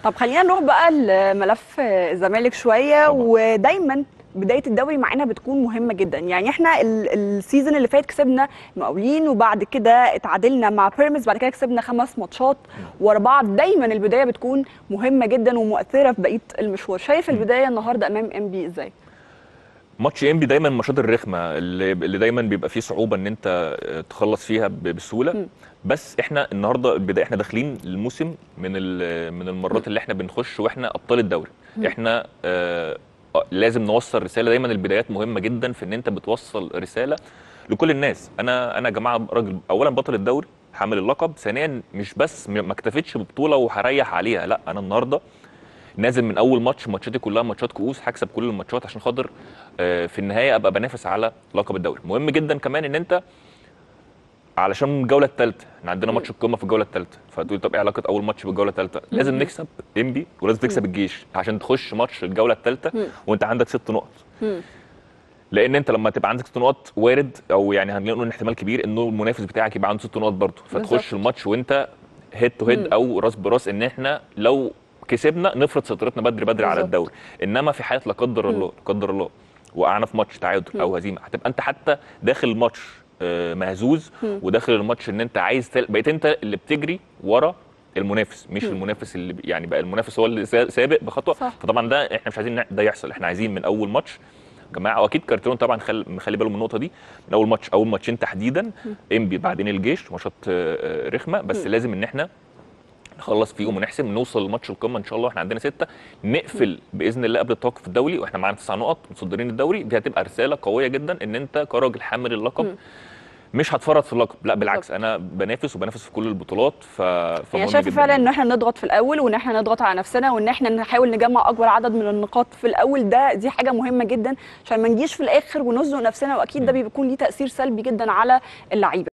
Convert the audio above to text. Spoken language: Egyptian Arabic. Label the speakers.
Speaker 1: طب خلينا نروح بقى لملف الزمالك شويه
Speaker 2: طبعا.
Speaker 1: ودايما بدايه الدوري معانا بتكون مهمه جدا يعني احنا ال- السيزون اللي فات كسبنا المقاولين وبعد كده اتعادلنا مع بيراميدز بعد كده كسبنا خمس ماتشات ورا بعض دايما البدايه بتكون مهمه جدا ومؤثره في بقيه المشوار شايف البدايه النهارده امام ام بي ازاي
Speaker 2: ماتش انبي دايما الماتشات الرخمه اللي, اللي دايما بيبقى فيه صعوبه ان انت آه، تخلص فيها ب- بسهوله
Speaker 1: مم.
Speaker 2: بس احنا النهارده البدايه احنا داخلين الموسم من ال- من المرات اللي احنا بنخش واحنا ابطال الدوري احنا آه آه، لازم نوصل رساله دايما البدايات مهمه جدا في ان انت بتوصل رساله لكل الناس انا انا يا جماعه راجل اولا بطل الدوري حامل اللقب ثانيا مش بس م- ما اكتفيتش ببطوله وهريح عليها لا انا النهارده نازل من اول ماتش ماتشاتي كلها ماتشات كؤوس هكسب كل الماتشات عشان خاطر آه، في النهايه ابقى بنافس على لقب الدوري مهم جدا كمان ان انت علشان الجوله الثالثه احنا عندنا ماتش القمه في الجوله الثالثه فتقول طب ايه علاقه اول ماتش بالجوله الثالثه لازم نكسب انبي ولازم تكسب الجيش عشان تخش ماتش الجوله الثالثه
Speaker 1: مم.
Speaker 2: وانت عندك ست نقط
Speaker 1: مم.
Speaker 2: لان انت لما تبقى عندك ست نقط وارد او يعني هنقول ان احتمال كبير انه المنافس بتاعك يبقى عنده ست نقط برضه فتخش
Speaker 1: بالظبط.
Speaker 2: الماتش وانت هيد تو هيد
Speaker 1: مم.
Speaker 2: او راس براس ان احنا لو كسبنا نفرض سيطرتنا بدري بدري على
Speaker 1: بالظبط.
Speaker 2: الدوري انما في حاله لا قدر الله لا قدر الله وقعنا في ماتش تعادل او هزيمه هتبقى انت حتى داخل الماتش آه، مهزوز
Speaker 1: مم.
Speaker 2: وداخل الماتش ان انت عايز تل... بقيت انت اللي بتجري ورا المنافس مش المنافس اللي ب- يعني بقى المنافس هو اللي سا- سابق بخطوه
Speaker 1: صح.
Speaker 2: فطبعا ده احنا مش عايزين ده يحصل احنا عايزين من اول ماتش يا جماعه واكيد كارتيرون طبعا خل... مخلي باله من النقطه دي من اول ماتش اول ماتشين تحديدا انبي بعدين الجيش ماتشات آه، آه، رخمه بس
Speaker 1: مم.
Speaker 2: لازم ان احنا نخلص فيهم ونحسم نوصل لماتش القمه ان شاء الله احنا عندنا سته نقفل باذن الله قبل التوقف الدولي واحنا معانا تسع نقط متصدرين الدوري دي هتبقى رساله قويه جدا ان انت كراجل حامل اللقب
Speaker 1: مم.
Speaker 2: مش هتفرط في اللقب لا بالعكس انا بنافس وبنافس في كل البطولات ف
Speaker 1: يعني
Speaker 2: فمهم
Speaker 1: شايفه
Speaker 2: جداً
Speaker 1: فعلا ان احنا نضغط في الاول وان احنا نضغط على نفسنا وان احنا نحاول نجمع اكبر عدد من النقاط في الاول ده دي حاجه مهمه جدا عشان ما نجيش في الاخر ونزنق نفسنا واكيد ده بيكون ليه تاثير سلبي جدا على اللعيبه